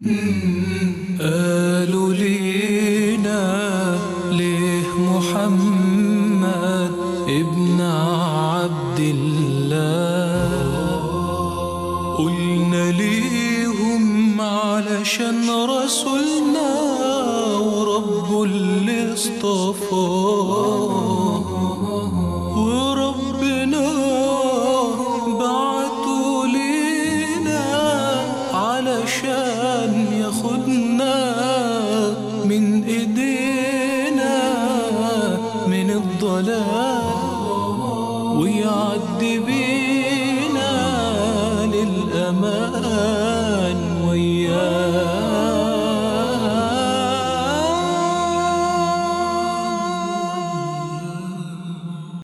قالوا لينا ليه محمد ابن عبد الله قلنا ليهم علشان رسولنا ورب اللي اصطفاه وربنا بعته لينا علشان ياخدنا من ايدينا من الضلال ويعدي بينا